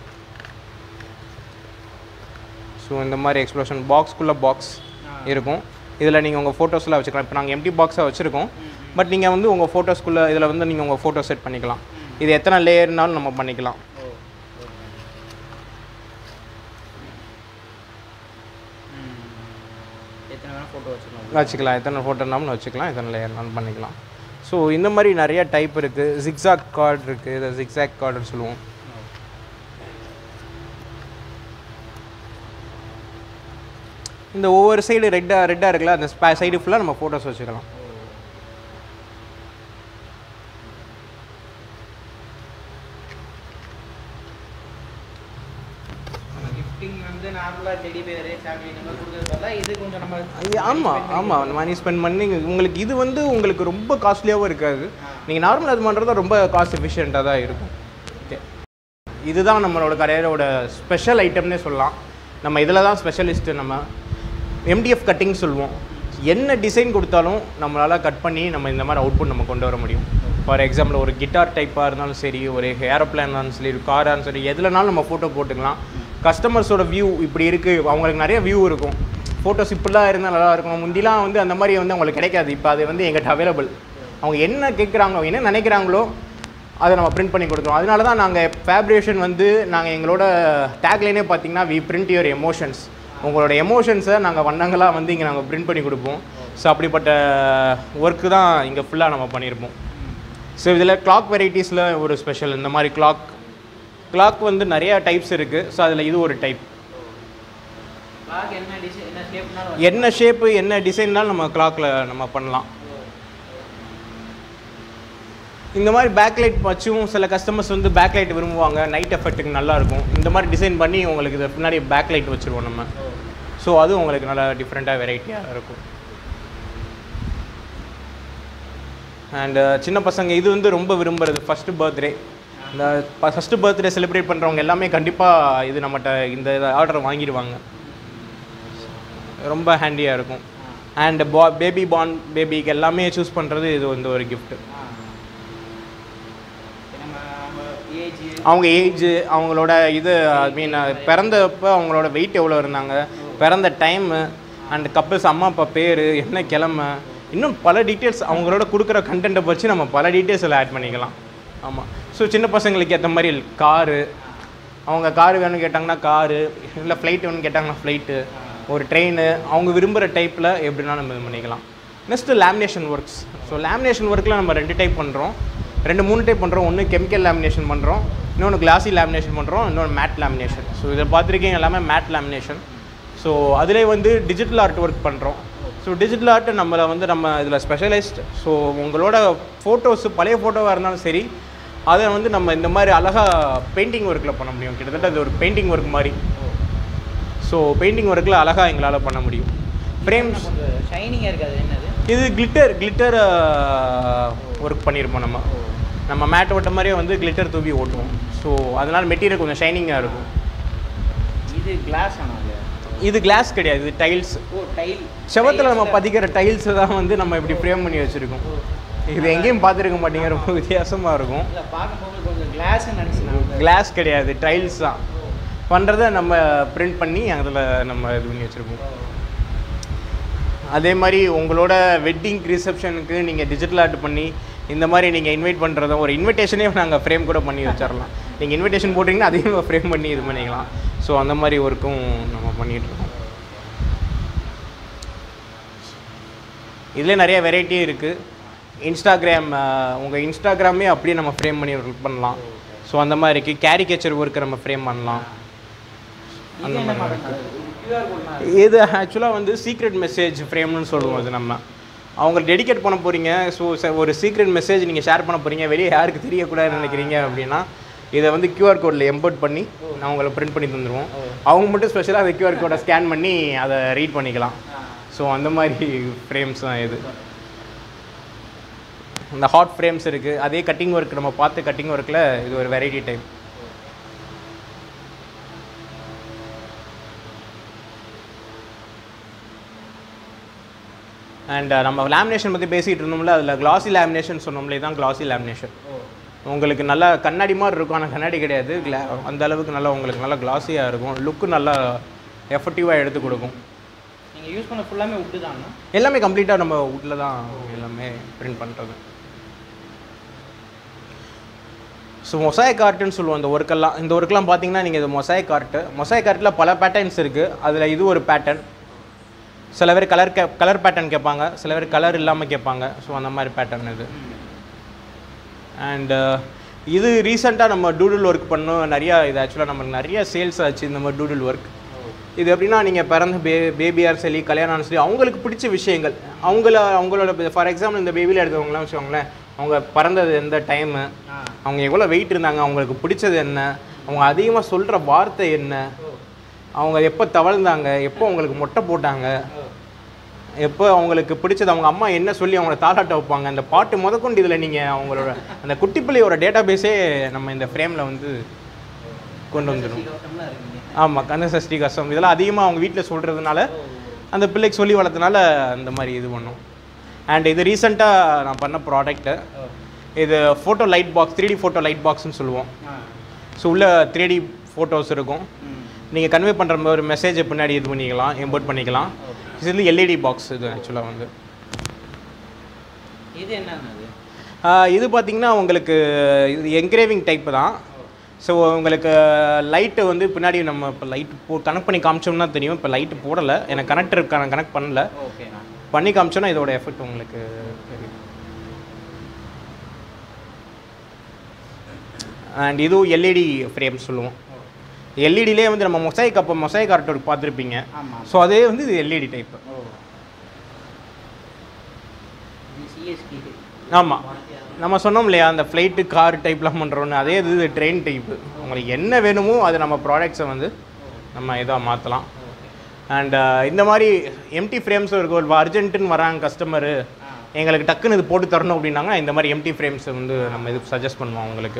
so இந்த மாதிரி எக்ஸ்ப்ளோஷன் பாக்ஸ்க்குள்ளே பாக்ஸ் இருக்கும் இதில் நீங்கள் உங்கள் ஃபோட்டோஸ்லாம் வச்சுக்கலாம் இப்போ நாங்கள் எம்டி பாக்ஸாக வச்சுருக்கோம் பட் நீங்கள் வந்து உங்கள் ஃபோட்டோஸ்க்குள்ளே இதில் வந்து நீங்கள் உங்கள் ஃபோட்டோ செட் பண்ணிக்கலாம் இது எத்தனை லேயர்னாலும் நம்ம பண்ணிக்கலாம் ஓ எத்தனை வேணால் ஃபோட்டோ வச்சுக்கலாம் வச்சுக்கலாம் எத்தனை ஃபோட்டோனாலும் வச்சுக்கலாம் எத்தனை லேயர்னாலும் பண்ணிக்கலாம் ஸோ இந்த மாதிரி நிறைய டைப் இருக்குது ஜிக்ஸாக் கார்டு இருக்குது இதை ஜிக்ஸாக் கார்டுன்னு சொல்லுவோம் இந்த ஒவ்வொரு சைடு ரெட்டாக ரெட்டாக இருக்குல்ல அந்த சைடு ஃபுல்லாக நம்ம ஃபோட்டோஸ் வச்சுக்கலாம் கிஃப்டிங் வந்து நார்மலாக டெடி பேரு சாக்லேட் இந்த மாதிரி கொடுக்குறது பதிலா இது கொஞ்சம் நம்ம ஐயா, ஆமாம் ஆமாம் மணி ஸ்பெண்ட் பண்ணி உங்களுக்கு இது வந்து உங்களுக்கு ரொம்ப காஸ்ட்லியாகவும் இருக்காது நீங்கள் நார்மல் அது பண்ணுறது ரொம்ப காஸ்ட் எஃபிஷியண்ட்டாக தான் இருக்கும் ஓகே இதுதான் நம்மளோட கடையோட ஸ்பெஷல் ஐட்டம்னே சொல்லலாம் நம்ம இதில் தான் ஸ்பெஷலிஸ்ட்டு நம்ம எம்டிஎஃப் கட்டிங் சொல்லுவோம் என்ன டிசைன் கொடுத்தாலும் நம்மளால் கட் பண்ணி நம்ம இந்த மாதிரி அவுட்புட் நம்ம கொண்டு வர முடியும் ஃபார் எக்ஸாம்பிள் ஒரு கிட்டார் டைப்பாக இருந்தாலும் சரி ஒரு ஏரோப்ளேன் இருந்தாலும் சரி ஒரு காராக இருந்தாலும் சரி எதுலனாலும் நம்ம ஃபோட்டோ போட்டுக்கலாம் கஸ்டமர்ஸோட வியூ இப்படி இருக்குது அவங்களுக்கு நிறைய வியூ இருக்கும் ஃபோட்டோஸ் இப்படிலாம் இருந்தால் நல்லா இருக்கும் முந்திலாம் வந்து அந்த மாதிரி வந்து அவங்களுக்கு கிடைக்காது இப்போ அது வந்து எங்கிட்ட அவைலபிள் அவங்க என்ன கேட்குறாங்களோ என்ன நினைக்கிறாங்களோ அதை நம்ம பிரிண்ட் பண்ணி கொடுத்துருவோம் அதனால தான் நாங்கள் ஃபேப்ரேஷன் வந்து நாங்கள் எங்களோட டேக்லைனே பார்த்தீங்கன்னா வி பிரிண்ட் யுவர் எமோஷன்ஸ் உங்களோட எமோஷன்ஸை நாங்கள் வண்ணங்களாக வந்து இங்கே நாங்கள் பிரிண்ட் பண்ணி கொடுப்போம் ஸோ அப்படிப்பட்ட ஒர்க்கு தான் இங்கே ஃபுல்லாக நம்ம பண்ணியிருப்போம் ஸோ இதில் கிளாக் வெரைட்டிஸில் ஒரு ஸ்பெஷல் இந்த மாதிரி கிளாக் கிளாக் வந்து நிறைய டைப்ஸ் இருக்குது ஸோ அதில் இது ஒரு டைப் கிளாக் என்ன டிசைன் என்ன ஷேப்னாலும் என்ன ஷேப்பு என்ன டிசைன்னாலும் நம்ம கிளாக்கில் நம்ம பண்ணலாம் இந்த மாதிரி பேக்லைட் வச்சும் சில கஸ்டமர்ஸ் வந்து பேக்லைட் விரும்புவாங்க நைட் எஃபெக்ட்டுக்கு நல்லா இருக்கும் இந்த மாதிரி டிசைன் பண்ணி உங்களுக்கு இதை பின்னாடி பேக்லைட் வச்சுருவோம் நம்ம ஸோ அதுவும் உங்களுக்கு நல்லா டிஃப்ரெண்ட்டாக வெரைட்டியாக இருக்கும் அண்டு சின்ன பசங்க இது வந்து ரொம்ப விரும்புறது ஃபஸ்ட்டு பர்த்டே இந்த ஃபஸ்ட்டு பர்த்டே செலிப்ரேட் பண்ணுறவங்க எல்லாமே கண்டிப்பாக இது நம்மகிட்ட இந்த ஆர்டர் வாங்கிடுவாங்க ரொம்ப ஹேண்டியாக இருக்கும் அண்ட் பா பேபி பார்ன் பேபிக்கு எல்லாமே சூஸ் பண்ணுறது இது வந்து ஒரு கிஃப்ட்டு நம்ம ஏஜ் அவங்க ஏஜ் அவங்களோட இது ஐ மீன் பிறந்தப்போ அவங்களோட வெயிட் எவ்வளோ இருந்தாங்க பிறந்த டைமு அண்ட் கப்பிள்ஸ் அம்மா அப்பா பேர் என்ன கிழமை இன்னும் பல டீட்டெயில்ஸ் அவங்களோட கொடுக்குற கண்டென்ட்டை வச்சு நம்ம பல டீட்டெயில்ஸ் எல்லாம் ஆட் பண்ணிக்கலாம் ஆமாம் ஸோ சின்ன பசங்களுக்கு ஏற்ற மாதிரி காரு அவங்க காரு வேணும்னு கேட்டாங்கன்னா காரு இல்லை ஃப்ளைட் வேணும்னு கேட்டாங்கன்னா ஃப்ளைட்டு ஒரு ட்ரெயின் அவங்க விரும்புகிற டைப்பில் எப்படின்னா நம்ம இது பண்ணிக்கலாம் next lamination works so lamination ஒர்க்கில் நம்ம ரெண்டு டைப் பண்ணுறோம் ரெண்டு மூணு டைப் பண்ணுறோம் ஒன்று கெமிக்கல் லேமினேஷன் பண்ணுறோம் இன்னொன்று கிளாசி லேமினேஷன் பண்ணுறோம் இன்னொன்று மேட் லேமினேஷன் ஸோ இதை பார்த்துருக்கீங்க எல்லாமே மேட் லேமினேஷன் ஸோ அதிலே வந்து டிஜிட்டல் ஆர்ட் ஒர்க் பண்ணுறோம் ஸோ டிஜிட்டல் ஆர்ட் நம்மளை வந்து நம்ம இதில் ஸ்பெஷலைஸ்ட் ஸோ உங்களோட ஃபோட்டோஸ் பழைய ஃபோட்டோவாக இருந்தாலும் சரி அதை வந்து நம்ம இந்த மாதிரி அழகாக பெயிண்டிங் ஒர்க்கில் பண்ண முடியும் கிட்டத்தட்ட அது ஒரு பெயிண்டிங் ஒர்க் மாதிரி ஸோ பெயிண்டிங் ஒர்க்கில் அழகாக எங்களால் பண்ண முடியும் ஃப்ரேம்ஸ் கொஞ்சம் ஷைனிங்காக இருக்காது என்னது இது கிளிட்டர் கிளிட்டர் ஒர்க் பண்ணியிருப்போம் நம்ம நம்ம மேட் ஓட்ட மாதிரியே வந்து கிளிட்டர் தூவி ஓட்டுவோம் ஸோ அதனால் மெட்டீரியல் கொஞ்சம் ஷைனிங்காக இருக்கும் இது கிளாஸ் ஆனால் இது கிளாஸ் கிடையாது இது டைல்ஸ் ஓ டைல் செவத்தில் நம்ம பதிக்கிற டைல்ஸ் தான் வந்து நம்ம இப்படி ஃப்ரேம் பண்ணி வச்சுருக்கோம் இது எங்கேயும் பார்த்துருக்க மாட்டீங்க ரொம்ப வித்தியாசமாக இருக்கும் இல்லை பார்க்கும்போது கொஞ்சம் கிளாஸ் நினச்சினாங்க கிளாஸ் கிடையாது டைல்ஸ் தான் பண்ணுறத நம்ம பிரிண்ட் பண்ணி அதில் நம்ம இது பண்ணி வச்சுருப்போம் அதே மாதிரி உங்களோட வெட்டிங் ரிசப்ஷனுக்கு நீங்கள் டிஜிட்டல் ஆர்ட் பண்ணி இந்த மாதிரி நீங்கள் இன்வைட் பண்ணுறதும் ஒரு இன்விடேஷனே நாங்கள் ஃப்ரேம் கூட பண்ணி வச்சிடலாம் நீங்கள் இன்விடேஷன் போட்டிங்கன்னா அதையும் ஃப்ரேம் பண்ணி இது பண்ணிக்கலாம் ஸோ அந்த மாதிரி ஒர்க்கும் நம்ம பண்ணிகிட்டு இருக்கோம் இதில் நிறைய வெரைட்டி இருக்குது இன்ஸ்டாகிராம் உங்கள் இன்ஸ்டாகிராமே அப்படியே நம்ம ஃப்ரேம் பண்ணி work பண்ணலாம் ஸோ அந்த மாதிரி இருக்குது கேரிகேச்சர் ஒர்க்கை நம்ம ஃப்ரேம் பண்ணலாம் இது என்ன மாடல் கியூஆர் கோட்னா இது ஆக்சுவலாக வந்து சீக்ரெட் மெசேஜ் ஃப்ரேம்னு சொல்லுவோம் அது நம்ம அவங்க டெடிகேட் பண்ண போகிறீங்க ஸோ ஒரு சீக்ரெட் மெசேஜ் நீங்கள் ஷேர் பண்ண போகிறீங்க வெளியே யாருக்கு தெரியக்கூடாதுன்னு நினைக்கிறீங்க அப்படின்னா இதை வந்து கியூஆர் கோடில் எம்பர்ட் பண்ணி நான் உங்களை பிரிண்ட் பண்ணி தந்துடுவோம் அவங்க மட்டும் ஸ்பெஷலாக அந்த கியூஆர் கோடை ஸ்கேன் பண்ணி அதை ரீட் பண்ணிக்கலாம் ஸோ அந்த மாதிரி ஃப்ரேம்ஸ் தான் இது இந்த ஹாட் ஃப்ரேம்ஸ் இருக்குது அதே கட்டிங் ஒர்க் நம்ம பார்த்து கட்டிங் ஒர்க்கில் இது ஒரு வெரைட்டி டைப் அண்ட் நம்ம லேமினேஷன் பற்றி பேசிகிட்டு இருந்தோம்ல அதில் கிளாசி லேமினேஷன் சொன்னோம்ல இதுதான் கிளாசி லேமினேஷன் உங்களுக்கு நல்லா கண்ணாடி மாதிரி இருக்கும் ஆனால் கண்ணாடி கிடையாது கிளா அந்த அளவுக்கு நல்லா உங்களுக்கு நல்லா கிளாஸியாக இருக்கும் லுக்கு நல்லா எஃபெக்டிவாக எடுத்து கொடுக்கும் நீங்கள் யூஸ் பண்ண ஃபுல்லாமே உட்டு தானா எல்லாமே கம்ப்ளீட்டாக நம்ம வுட்டில் தான் எல்லாமே பிரிண்ட் பண்ணுறது ஸோ மொசாய்க் ஆர்ட்டுன்னு சொல்லுவோம் இந்த ஒர்க்கெல்லாம் இந்த ஒர்க்கெல்லாம் பார்த்தீங்கன்னா நீங்கள் இது மொசாய்க் ஆர்ட்டு மொசாய்க் ஆர்ட்டில் பல பேட்டர்ன்ஸ் இருக்குது அதில் இது ஒரு பேட்டர்ன் சில பேர் கலர் கே கலர் பேட்டர்ன் கேட்பாங்க சில பேர் கலர் இல்லாமல் கேட்பாங்க ஸோ அந்த மாதிரி பேட்டர்ன் இது அண்டு இது ரீசெண்டாக நம்ம டூடுல் ஒர்க் பண்ணோம் நிறையா இது ஆக்சுவலாக நமக்கு நிறைய சேல்ஸ் ஆச்சு இந்த மாதிரி டூடுல் ஒர்க் இது எப்படின்னா நீங்கள் பிறந்த பே பேபியார் சரி கல்யாணம் சரி அவங்களுக்கு பிடிச்ச விஷயங்கள் அவங்கள அவங்களோட ஃபார் எக்ஸாம்பிள் இந்த பேபியில் எடுத்தவங்களாம் வச்சுக்கோங்களேன் அவங்க பிறந்தது எந்த டைமு ஆ அவங்க எவ்வளோ வெயிட் இருந்தாங்க அவங்களுக்கு பிடிச்சது என்ன அவங்க அதிகமாக சொல்கிற வார்த்தை என்ன அவங்க எப்போ தவழ்ந்தாங்க எப்போ அவங்களுக்கு மொட்டை போட்டாங்க எப்போ அவங்களுக்கு பிடிச்சது அவங்க அம்மா என்ன சொல்லி அவங்கள தாளாட்ட வைப்பாங்க அந்த பாட்டு முதற்கொண்டு இதில் நீங்கள் அவங்களோட அந்த குட்டி பிள்ளையோட டேட்டா பேஸே நம்ம இந்த ஃப்ரேமில் வந்து கொண்டு வந்துடும் இலவசம்லாம் இருக்குங்க ஆமாம் கந்த சஷ்டி கஷ்டம் இதெல்லாம் அதிகமாக அவங்க வீட்டில் சொல்கிறதுனால அந்த பிள்ளைக்கு சொல்லி வளர்த்தனால அந்த மாதிரி இது பண்ணும் அண்ட் இது ரீசெண்டாக நான் பண்ண ப்ராடக்ட்டு இது photo light box three D photo light பாக்ஸ்னு சொல்லுவோம் ஆ ஸோ உள்ள த்ரீ டி ஃபோட்டோஸ் இருக்கும் ம் நீங்கள் கன்வே பண்ணுற ஒரு மெசேஜை பின்னாடி இது பண்ணிக்கலாம் இம்போர்ட் பண்ணிக்கலாம் இது வந்து எல்இடி பாக்ஸ் இது ஆக்சுவலாக வந்து இது என்னன்னு அது ஆஹ் இது பார்த்தீங்கன்னா உங்களுக்கு இது என்கிரேவிங் டைப் தான் ஸோ உங்களுக்கு லைட்டு வந்து பின்னாடி நம்ம இப்போ லைட் போ கனெக்ட் பண்ணி காமிச்சோம்னா தெரியும் இப்போ லைட்டு போடலை எனக்கு கனெக்டர் கனெக்ட் பண்ணல ஓகேண்ணா பண்ணி காமிச்சோன்னா இதோட எஃபெக்ட் உங்களுக்கு தெரியும் அண்ட் இதுவும் எல்இடி ஃப்ரேம் சொல்லுவோம் எல்இடிலே வந்து நம்ம மொசைக் அப்போ மொசைக் ஆர்ட் பார்த்துருப்பீங்க ஆமாம் ஸோ அதே வந்து இது எல்இடி டைப் ஓ இது சிஎஸ்டி ஆமாம் நம்ம சொன்னோம் இல்லையா அந்த ஃப்ளைட்டு கார் டைப்லாம் பண்ணுறோன்னு அதே இது ட்ரெயின் டைப்பு உங்களுக்கு என்ன வேணுமோ அது நம்ம ப்ராடக்ட்ஸை வந்து நம்ம இதாக மாற்றலாம் அண்ட் இந்த மாதிரி எம்டி ஃப்ரேம்ஸும் இருக்கும் ஒரு அர்ஜென்ட்டுன்னு வராங்க கஸ்டமரு எங்களுக்கு டக்குன்னு இது போட்டு தரணும் அப்படின்னாங்க இந்த மாதிரி எம்டி ஃப்ரேம்ஸை வந்து நம்ம இது சஜஸ்ட் பண்ணுவோம் அவங்களுக்கு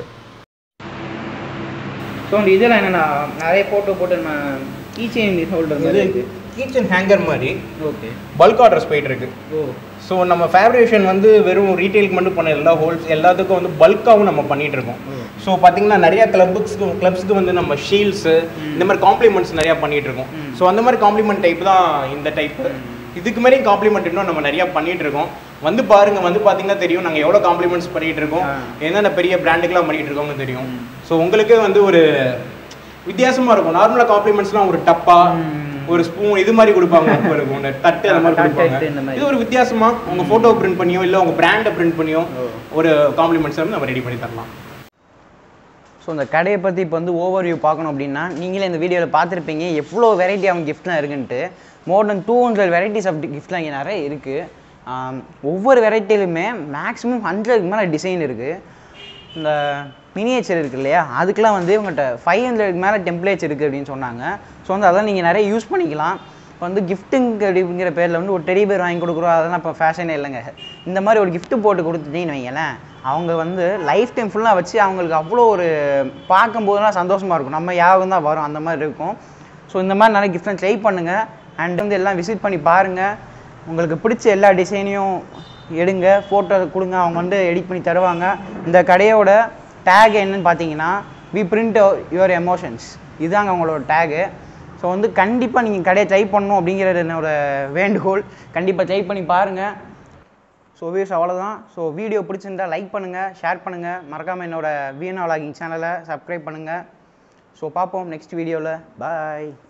ஸோ இந்த இதெல்லாம் என்னென்னா நிறைய ஃபோட்டோ போட்டு நம்ம கீ செயின் ஹோல்டர் மாதிரி இது இருக்கு கிச்சன் ஹேங்கர் மாதிரி ஓகே பல்க் ஆர்டர்ஸ் போயிட்டு இருக்கு ஓ ஸோ நம்ம ஃபேப்ரிகேஷன் வந்து வெறும் ரீட்டைலுக்கு மட்டும் பண்ண எல்லா ஹோல்ஸ் எல்லாத்துக்கும் வந்து பல்காகவும் நம்ம பண்ணிட்டு இருக்கோம் ஸோ பார்த்தீங்கன்னா நிறைய கிளப்புக்கு கிளப்ஸ்க்கு வந்து நம்ம ஷீல்ஸு இந்த மாதிரி காம்ப்ளிமெண்ட்ஸ் நிறையா பண்ணிட்டு இருக்கோம் ஸோ அந்த மாதிரி காம்ப்ளிமெண்ட் டைப் தான் இந்த டைப் இதுக்கு மேலேயும் காம்ப்ளிமெண்ட் இன்னும் நம்ம நிறையா பண்ணிட்டு இருக்கோம் வந்து பாருங்க வந்து பார்த்தீங்கன்னா தெரியும் நாங்கள் எவ்வளோ காம்ப்ளிமெண்ட்ஸ் பண்ணிட்டு இருக்கோம் ஆ. என்னென்ன பெரிய பிராண்டுக்கெல்லாம் பண்ணிட்டு இருக்கோங்க தெரியும் ஸோ உங்களுக்கே வந்து ஒரு வித்தியாசமா இருக்கும் நார்மலாக காம்ப்ளிமெண்ட்ஸ்லாம் ஒரு டப்பா ஒரு ஸ்பூன் இது மாதிரி கொடுப்பாங்க உங்களுக்கு ஒன்று தட்டு அந்த மாதிரி தட்டு, கொடுப்பாங்க இந்த மாதிரி. இது ஒரு வித்தியாசமா உங்க போட்டோ பிரிண்ட் பண்ணியோ இல்லை உங்க பிராண்டை பிரிண்ட் பண்ணியோ ஒரு காம்ப்ளிமெண்ட்ஸ் வந்து நம்ம ரெடி பண்ணி தரலாம் ஸோ இந்த கடையை பற்றி இப்போ வந்து ஓவர் வியூ பார்க்கணும் அப்படின்னா நீங்களே இந்த வீடியோவில் பார்த்துருப்பீங்க எவ்வளோ வெரைட்டி ஆஃப் கிஃப்ட்லாம் இருக்குன்ட்டு more than two hundred varieties of கிஃப்ட்லாம் இங்கே நிறைய இருக்குது ஒவ்வொரு வெரைட்டிலுமே மேக்ஸிமம் ஹண்ட்ரடுக்கு மேலே டிசைன் இருக்குது இந்த மினியேச்சர் இருக்கு இல்லையா அதுக்கெலாம் வந்து இவங்ககிட்ட ஃபைவ் ஹண்ட்ரட் மேலே டெம்ப்ளேட்ஸ் இருக்குது அப்படின்னு சொன்னாங்க ஸோ வந்து அதெல்லாம் நீங்கள் நிறைய யூஸ் பண்ணிக்கலாம் இப்போ வந்து கிஃப்ட்டுங் அப்படிங்கிற பேரில் வந்து ஒரு டெடி பேர் வாங்கி கொடுக்குறோம் அதெல்லாம் இப்போ ஃபேஷனே இல்லைங்க இந்த மாதிரி ஒரு gift போட்டு கொடுத்துட்டீங்கன்னு வைங்களேன் அவங்க வந்து லைஃப் டைம் ஃபுல்லாக வச்சு அவங்களுக்கு அவ்வளோ ஒரு பார்க்கும்போதுலாம் சந்தோஷமாக இருக்கும் நம்ம யாரும் தான் வரும் அந்த மாதிரி இருக்கும் ஸோ இந்த மாதிரி நிறைய கிஃப்ட்லாம் ட்ரை பண்ணுங்கள் அண்ட் வந்து எல்லாம் விசிட் பண்ணி பாருங்கள் உங்களுக்கு பிடிச்ச எல்லா டிசைனையும் எடுங்க ஃபோட்டோ கொடுங்க அவங்க வந்து எடிட் பண்ணி தருவாங்க இந்த கடையோட டேக் என்னன்னு பார்த்தீங்கன்னா வி பிரிண்ட் யுவர் எமோஷன்ஸ் இதுதாங்க அவங்களோட டேகு ஸோ வந்து கண்டிப்பாக நீங்கள் கடையை ட்ரை பண்ணணும் அப்படிங்கிறது என்னோட வேண்டுகோள் கண்டிப்பாக ட்ரை பண்ணி பாருங்கள் ஸோ வியூஸ் அவ்வளோதான் ஸோ வீடியோ பிடிச்சிருந்தா லைக் பண்ணுங்கள் ஷேர் பண்ணுங்கள் மறக்காமல் என்னோட விஎன்ஆ லாகிங் சேனலை சப்ஸ்கிரைப் பண்ணுங்கள் ஸோ பார்ப்போம் நெக்ஸ்ட் வீடியோவில் பாய்